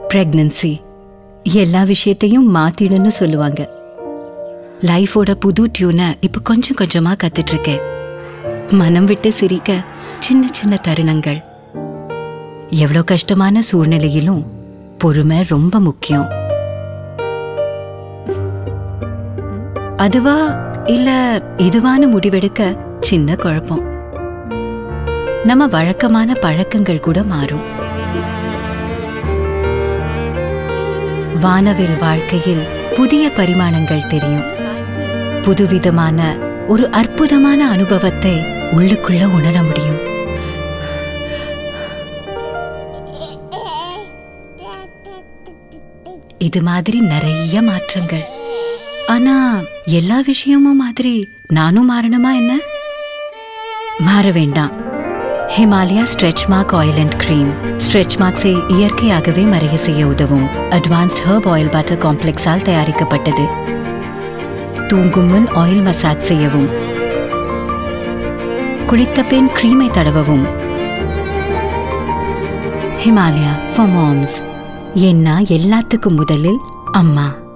pregnancy எல்லா விஷயத்தையும் மாத்திடுன்னு சொல்லுவாங்க லைஃபோட புது டியூனை இப்ப கொஞ்சம் கொஞ்சமா கத்துட்டு இருக்கேன் மனம் விட்டு சிரிக்க சின்ன சின்ன தருணங்கள் எவ்வளோ கஷ்டமான சூழ்நிலையிலும் பொறுமை ரொம்ப முக்கியம் அதுவா இல்ல இதுவான முடிவெடுக்க சின்ன குழப்பம் நம்ம வழக்கமான பழக்கங்கள் கூட மாறும் வானவில் வாழ்க்கையில் புதிய பரிமாணங்கள் தெரியும் புதுவிதமான ஒரு அற்புதமான அனுபவத்தை உள்ளுக்குள்ள உணர முடியும் இது மாதிரி நிறைய மாற்றங்கள் ஆனா எல்லா விஷயமும் மாதிரி நானும் மாறணுமா என்ன மாற வேண்டாம் Himalaya stretch mark oil and cream stretch மார்க்ஸை இயற்கையாகவே மறைய செய்ய உதவும் அட்வான்ஸ்ட் ஹர்ப் ஆயில் பட்டர் காம்ப்ளெக்ஸால் தயாரிக்கப்பட்டது தூங்கும் முன் ஆயில் மசாஜ் செய்யவும் குளித்த பின் கிரீமை தடவவும் ஹிமாலயா ஃபார் மாம்ஸ் ஏன்னா எல்லாத்துக்கும் முதலில் அம்மா